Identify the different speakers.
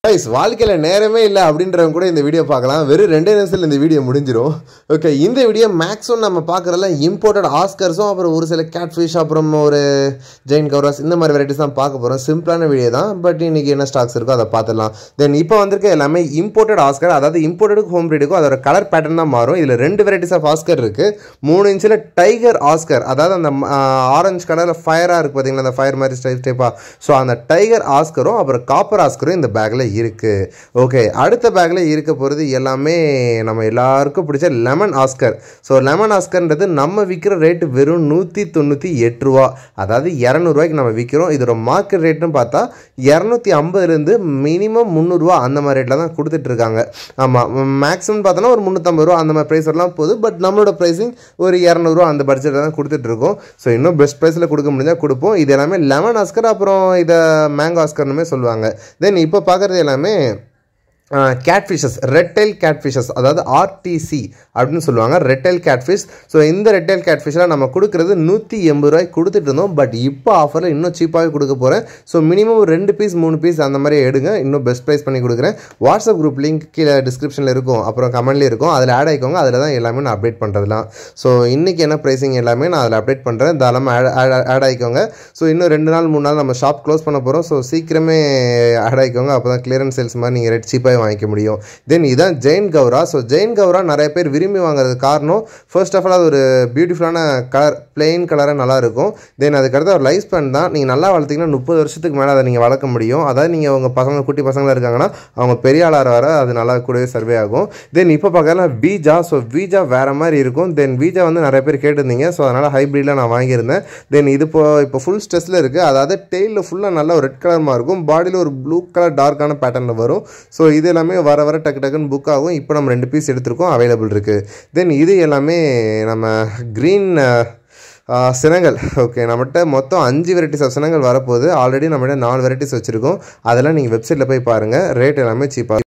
Speaker 1: guys வாழ்க்கையில் நேரமே இல்லை அப்படின்றவங்க கூட இந்த வீடியோ பார்க்கலாம் வெறும் ரெண்டே நிமிஷத்தில் இந்த வீடியோ முடிஞ்சிடும் ஓகே இந்த வீடியோ மேக்ஸிமம் நம்ம பார்க்குறதுல இம்போர்ட்டட் ஆஸ்கர்ஸும் அப்புறம் ஒரு சில கேட் ஃபிஷ் அப்புறம் ஒரு ஜெயின் கவராஸ் இந்த மாதிரி வெரைட்டிஸ் தான் பார்க்க போகிறோம் சிம்பிளான வீடியோ தான் பட் இன்னைக்கு என்ன ஸ்டாக்ஸ் இருக்கோ அதை பார்த்துடலாம் தென் இப்போ வந்திருக்க எல்லாமே இம்போர்ட்டட் ஆஸ்கர் அதாவது இம்போர்ட்டடுக்கு ஹோம் ப்ரீடுக்கும் அதோட கலர் பேட்டர்ன் தான் மாறும் இதில் ரெண்டு வெரைட்டிஸ் ஆஃப் ஆஸ்கர் இருக்குது மூணு இன்ச்சில் டைகர் ஆஸ்கர் அதாவது அந்த ஆரஞ்சு கலரில் ஃபயராக இருக்குது பார்த்தீங்களா அந்த ஃபயர் மாதிரி டைப் டைப்பாக ஸோ அந்த டைகர் ஆஸ்கரும் அப்புறம் காப்பர் ஆஸ்கரும் இந்த பேக்கில் இருக்குது ஓகே அடுத்த பேக்கில் இருக்க போகிறது எல்லாமே நம்ம எல்லாருக்கும் பிடிச்ச லெமன் ஆஸ்கர் ஸோ லெமன் ஆஸ்கர்ன்றது நம்ம விற்கிற ரேட்டு வெறும் நூற்றி தொண்ணூற்றி எட்டு ரூபா அதாவது இரநூறுவாய்க்கு நம்ம விற்கிறோம் இதோட மார்க்கெட் ரேட்டுன்னு பார்த்தா இரநூத்தி ஐம்பதுலேருந்து மினிமம் முந்நூறுரூவா அந்த மாதிரி ரேட்டில் தான் கொடுத்துட்ருக்காங்க ஆமாம் மேக்ஸிமம் பார்த்தோன்னா ஒரு முந்நூற்றம்பது ரூபா அந்த மாதிரி ப்ரைஸ் வரலாம் போகுது பட் நம்மளோட ப்ரைஸிங் ஒரு இரநூறுவா அந்த பட்ஜெட்டில் தான் கொடுத்துட்ருக்கோம் ஸோ இன்னும் பெஸ்ட் ப்ரைஸில் கொடுக்க முடிஞ்சால் கொடுப்போம் இது எல்லாமே லெமன் ஆஸ்கர் அப்புறம் இதை மேங்கோ ஆஸ்கர்னுமே சொல்லுவாங்க தென் இப்போ பார்க்குறது எல்லாமே கேட்ஃபிஷஸ் ரெட்டைல் கேட்ஃபிஷஸ் அதாவது ஆர்டிசி அப்படின்னு சொல்லுவாங்க ரெட்டைல் கேட்ஃபிஷ் ஸோ இந்த ரெட்டைல் கேட்ஃபிஷ்லாம் நம்ம கொடுக்குறது நூற்றி எண்பது ரூபாய்க்கு கொடுத்துட்டு இருந்தோம் பட் இப்போ ஆஃபரில் இன்னும் சீப்பாகவே கொடுக்க போகிறேன் ஸோ மினிமம் ஒரு ரெண்டு பீஸ் மூணு பீஸ் அந்த மாதிரி எடுங்க இன்னும் பெஸ்ட் ப்ரைஸ் பண்ணி கொடுக்குறேன் வாட்ஸ்அப் குரூப் லிங்க் கீழே டிஸ்கிரிப்ஷனில் இருக்கும் அப்புறம் கமெண்ட்லேயும் இருக்கும் அதில் ஆட் ஆகிக்கோங்க அதில் தான் எல்லாமே நான் அப்டேட் பண்ணுறதுலாம் ஸோ இன்றைக்கி என்ன ப்ரைஸிங் எல்லாமே நான் அதில் அப்டேட் பண்ணுறேன் தாராளமாக ஆட் ஆட் ஆகிக்கோங்க ஸோ இன்னும் ரெண்டு நாள் மூணு நாள் நம்ம ஷாப் க்ளோஸ் பண்ண போகிறோம் ஸோ சீக்கிரமே ஆட் ஆகிக்கோங்க அப்போ தான் கிளியரன்ஸ் சேல்ஸ் மாதிரி நீங்கள் ரேட் சீப்பாக வாங்கிக்க முடியும் தென் இதான் ஜெயின் கௌரா ஸோ ஜெயின் கௌரா நிறைய பேர் விரும்பி வாங்குறது காரணம் ஃபர்ஸ்ட் ஆஃப் ஆல் அது ஒரு பியூட்டிஃபுல்லான கலர் பிளெயின் கலராக நல்லா இருக்கும் தென் அதுக்கடுத்து ஒரு லைஃப் ஸ்பேன் தான் நீங்கள் நல்லா வளர்த்திங்கன்னா முப்பது வருஷத்துக்கு மேலே அதை நீங்கள் வளர்க்க முடியும் அதாவது நீங்கள் உங்கள் பசங்க குட்டி பசங்களாக இருக்காங்கன்னா அவங்க பெரிய ஆளாக வர அது நல்லா கூடவே சர்வே ஆகும் தென் இப்போ பார்க்கலாம் வீஜா ஸோ வீஜா வேறு மாதிரி இருக்கும் தென் வீஜா வந்து நிறைய பேர் கேட்டிருந்தீங்க ஸோ அதனால் ஹைப்ரிடில் நான் வாங்கியிருந்தேன் தென் இது இப்போ இப்போ ஃபுல் ஸ்ட்ரெஸ்ஸில் இருக்குது அதாவது டெய்லில் ஃபுல்லாக நல்லா ஒரு ரெட் கலர்மாக இருக்கும் பாடியில் ஒரு ப்ளூ கலர் டார்க்கான பேட்டர்னில் வரும் ஸோ இது எல்லாமே வர வர டக்கு டக்குன்னு புக் ஆகும் இப்போ நம்ம ரெண்டு பீஸ் எடுத்திருக்கோம் அவைலபிள் இருக்குது தென் இது எல்லாமே நம்ம க்ரீன் சினங்கள் ஓகே நம்மகிட்ட மொத்தம் அஞ்சு வெரைட்டிஸ் ஆஃப் சினங்கள் வரப்போகுது ஆல்ரெடி நம்மகிட்ட நாலு வெரைட்டிஸ் வச்சுருக்கோம் அதெல்லாம் நீங்கள் வெப்சைட்டில் போய் பாருங்கள் ரேட் எல்லாமே சீப்பாக